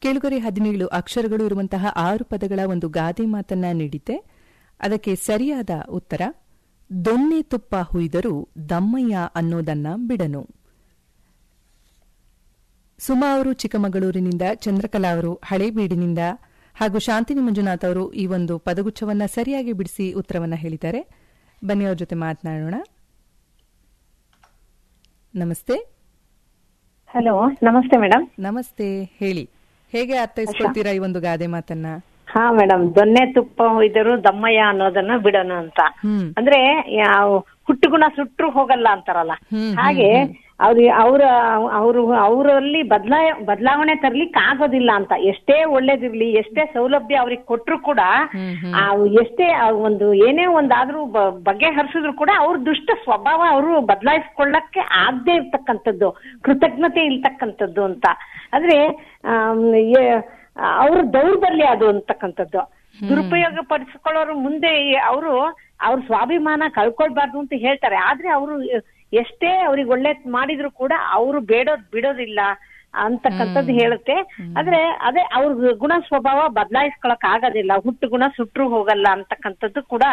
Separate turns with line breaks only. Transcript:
ಕೇಳುಗರೆ ಹದಿನೇಳು ಅಕ್ಷರಗಳು ಇರುವಂತಹ ಆರು ಪದಗಳ ಒಂದು ಗಾದೆ ಮಾತನ್ನ ನೀಡಿದ್ದೆ ಅದಕ್ಕೆ ಸರಿಯಾದ ಉತ್ತರ ದೊನ್ನೆ ತುಪ್ಪ ಹುಯ್ದರೂ ದಮ್ಮಯ್ಯ ಅನ್ನೋದನ್ನ ಬಿಡನು ಸುಮಾ ಅವರು ಚಿಕ್ಕಮಗಳೂರಿನಿಂದ ಚಂದ್ರಕಲಾ ಅವರು ಹಳೇಬೀಡಿನಿಂದ ಹಾಗೂ ಶಾಂತಿನಿ ಮಂಜುನಾಥ್ ಅವರು ಈ ಒಂದು ಪದಗುಚ್ಛವನ್ನ ಸರಿಯಾಗಿ ಬಿಡಿಸಿ ಉತ್ತರವನ್ನ ಹೇಳಿದ್ದಾರೆ ಬನ್ನಿ ಅವ್ರ ಜೊತೆ ಮಾತನಾಡೋಣ ನಮಸ್ತೆ
ಹಲೋ ನಮಸ್ತೆ ಮೇಡಮ್
ನಮಸ್ತೆ ಹೇಳಿ ಹೇಗೆ ಅರ್ಥೈಸ್ಕೊಳ್ತೀರಾ ಈ ಒಂದು ಗಾದೆ ಮಾತನ್ನ
ಹಾ ಮೇಡಮ್ ದೊನ್ನೆ ತುಪ್ಪ ಹೊಯ್ದರು ದಮ್ಮಯ್ಯ ಅನ್ನೋದನ್ನ ಬಿಡೋಣ ಅಂತ
ಹ್ಮ್
ಅಂದ್ರೆ ಯಾವ ಹುಟ್ಟುಗುಣ ಸುಟ್ರು ಹೋಗಲ್ಲ ಅಂತಾರಲ್ಲ
ಹ್ಮ್,
ಹಾಗೆ ಅವ್ರ ಅವ್ರ ಅವರು ಅವರಲ್ಲಿ ಬದಲಾಯ ಬದಲಾವಣೆ ತರ್ಲಿಕ್ಕೆ ಆಗೋದಿಲ್ಲ ಅಂತ ಎಷ್ಟೇ ಒಳ್ಳೇದಿರ್ಲಿ ಎಷ್ಟೇ ಸೌಲಭ್ಯ ಅವ್ರಿಗೆ ಕೊಟ್ರು ಕೂಡ
ಹ್ಮ್, ಹ್ಮ್.
ಆ ಎಷ್ಟೇ ಆ ಒಂದು ಏನೇ ಒಂದಾದ್ರೂ ಬ- ಬಗೆಹರಿಸಿದ್ರು ಕೂಡ ಅವ್ರ ದುಷ್ಟ ಸ್ವಭಾವ ಅವರು ಬದಲಾಯಿಸ್ಕೊಳ್ಳಕ್ಕೆ ಆಗದೆ ಇರ್ತಕ್ಕಂಥದ್ದು ಕೃತಜ್ಞತೆ ಇಲ್ತಕ್ಕಂಥದ್ದು ಅಂತ ಆದ್ರೆ ಆಮ್, ಏ- ಅವ್ರ ದೌರ್ಬಲ್ಯ ಅದು ಅಂತಕ್ಕಂಥದ್ದು ದುರುಪಯೋಗ ಪಡಿಸ್ಕೊಳ್ಳೋರು ಮುಂದೆ ಅವರು ಅವ್ರ ಸ್ವಾಭಿಮಾನ ಕಳ್ಕೊಳ್ಬಾರ್ದು ಅಂತ ಹೇಳ್ತಾರೆ ಆದ್ರೆ ಅವರು ಎಷ್ಟೇ ಅವ್ರಿಗೆ ಒಳ್ಳೆ ಮಾಡಿದ್ರು ಕೂಡ ಅವರು ಬೇಡೋದ್ ಬಿಡೋದಿಲ್ಲ ಅಂತಕ್ಕಂಥದ್ದು ಹೇಳುತ್ತೆ ಆದ್ರೆ ಅದೇ ಅವ್ರ ಗುಣ ಸ್ವಭಾವ ಬದಲಾಯಿಸ್ಕೊಳಕ್ ಆಗೋದಿಲ್ಲ ಹುಟ್ಟು ಗುಣ ಸುಟ್ರು ಹೋಗಲ್ಲ ಅಂತಕ್ಕಂಥದ್ದು ಕೂಡ